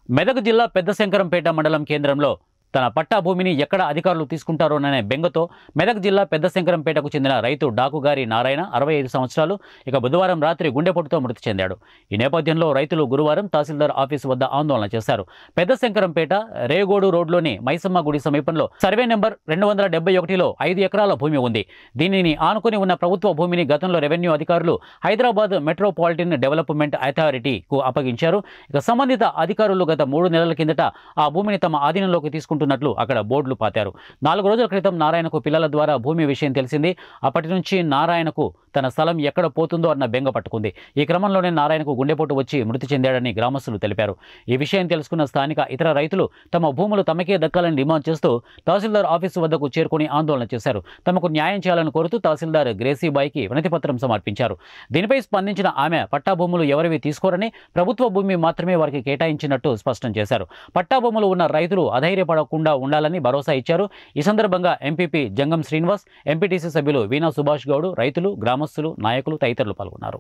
మెదక్ జిల్లా పెద్ద శంకరంపేట మండలం కేంద్రంలో తన పట్టా భూమిని ఎక్కడ అధికారులు తీసుకుంటారోననే బెంగతో మెదక్ జిల్లా పెద్ద శంకరంపేటకు చెందిన రైతు డాకుగారి నారాయణ అరవై ఐదు సంవత్సరాలు ఇక బుధవారం రాత్రి గుండెపోటుతో మృతి చెందాడు ఈ నేపథ్యంలో రైతులు గురువారం తహసీల్దార్ ఆఫీసు వద్ద ఆందోళన చేశారు పెద్ద శంకరంపేట రేగోడు రోడ్లోని మైసమ్మ గుడి సమీపంలో సర్వే నెంబర్ రెండు వందల డెబ్బై ఒకటిలో ఐదు ఎకరాల భూమి ఉంది దీనిని ఆనుకుని ఉన్న ప్రభుత్వ భూమిని గతంలో రెవెన్యూ అధికారులు హైదరాబాద్ మెట్రోపాలిటన్ డెవలప్మెంట్ అథారిటీకు అప్పగించారు ఇక సంబంధిత అధికారులు గత మూడు నెలల కిందట ఆ భూమిని తమ ఆధీనంలోకి తీసుకుంటున్నట్లు అక్కడ బోర్డులు పాతారు నాలుగు రోజుల క్రితం నారాయణకు పిల్లల ద్వారా భూమి విషయం తెలిసింది అప్పటి నుంచి నారాయణకు తన స్థలం ఎక్కడ పోతుందో అన్న బెంగ పట్టుకుంది ఈ క్రమంలోనే నారాయణకు గుండెపోటు వచ్చి మృతి చెందాడని గ్రామస్తులు తెలిపారు ఈ విషయం తెలుసుకున్న స్థానిక ఇతర రైతులు తమ భూములు తమకే దక్కాలని డిమాండ్ చేస్తూ తహసీల్దార్ ఆఫీసు వద్దకు చేరుకుని ఆందోళన చేశారు తమకు న్యాయం చేయాలని కోరుతూ తహసీల్దార్ గ్రేసీబాయికి వినతిపత్రం సమర్పించారు దీనిపై స్పందించిన ఆమె పట్టా భూములు ఎవరివి తీసుకోరని ప్రభుత్వ భూమి మాత్రమే వారికి కేటాయించినట్టు స్పష్టం చేశారు పట్టా భూములు ఉన్న రైతులు అధైర్యపడకుండా ఉండాలని భరోసా ఇచ్చారు ఈ సందర్భంగా ఎంపీపీ జంగం శ్రీనివాస్ ఎంపీటీసీ సభ్యులు వీణా సుభాష్ గౌడ్ రైతులు గ్రామస్తులు నాయకులు తదితరులు పాల్గొన్నారు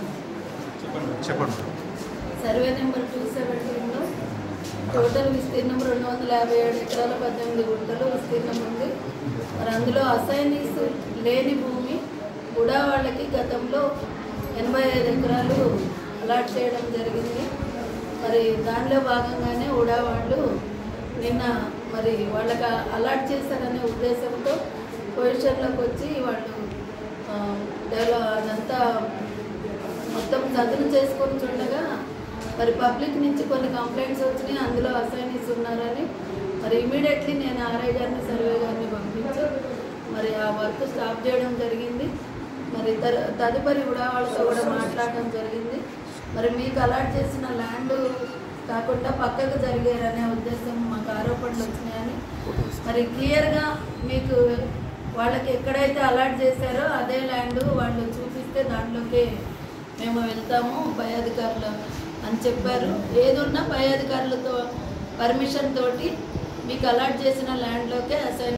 చెప్పండి సర్వే నెంబర్ టూ సెవెంటీన్లో టోటల్ విస్తీర్ణం రెండు వందల యాభై ఏడు ఎకరాల పద్దెనిమిది గుంటలు విస్తీర్ణం ఉంది మరి అందులో అసైనీస్ లేని భూమి కూడా వాళ్ళకి గతంలో ఎనభై ఐదు ఎకరాలు అలాట్ చేయడం జరిగింది మరి దానిలో భాగంగానే ఉడా వాళ్ళు నిన్న మరి వాళ్ళకి అలాట్ చేశారనే ఉద్దేశంతో పొజిషన్లోకి వచ్చి వాళ్ళు ఆ, డెవలప్ అదంతా మొత్తం చదును చేసుకొని చూడగా మరి పబ్లిక్ నుంచి కొన్ని కంప్లైంట్స్ వచ్చినాయి అందులో అసైనీస్ ఉన్నారని మరి ఇమీడియట్లీ నేను ఆర్ఐ గారిని సర్వే గారిని పంపించి మరి ఆ వర్క్ స్టాప్ చేయడం జరిగింది మరి తర తదుపరి కూడా వాళ్ళతో కూడా మాట్లాడడం జరిగింది మరి మీకు అలాట్ చేసిన ల్యాండ్ కాకుండా పక్కకు జరిగారనే ఉద్దేశం మాకు ఆరోపణలు వచ్చినాయని మరి క్లియర్గా మీకు వాళ్ళకి ఎక్కడైతే అలాట్ చేశారో అదే ల్యాండ్ వాళ్ళు చూపిస్తే దాంట్లోకే మేము వెళ్తాము పై అధికారులు అని చెప్పారు ఏదున్నా పై అధికారులతో పర్మిషన్ తోటి మీకు అలాట్ చేసిన ల్యాండ్లోకే అసైన్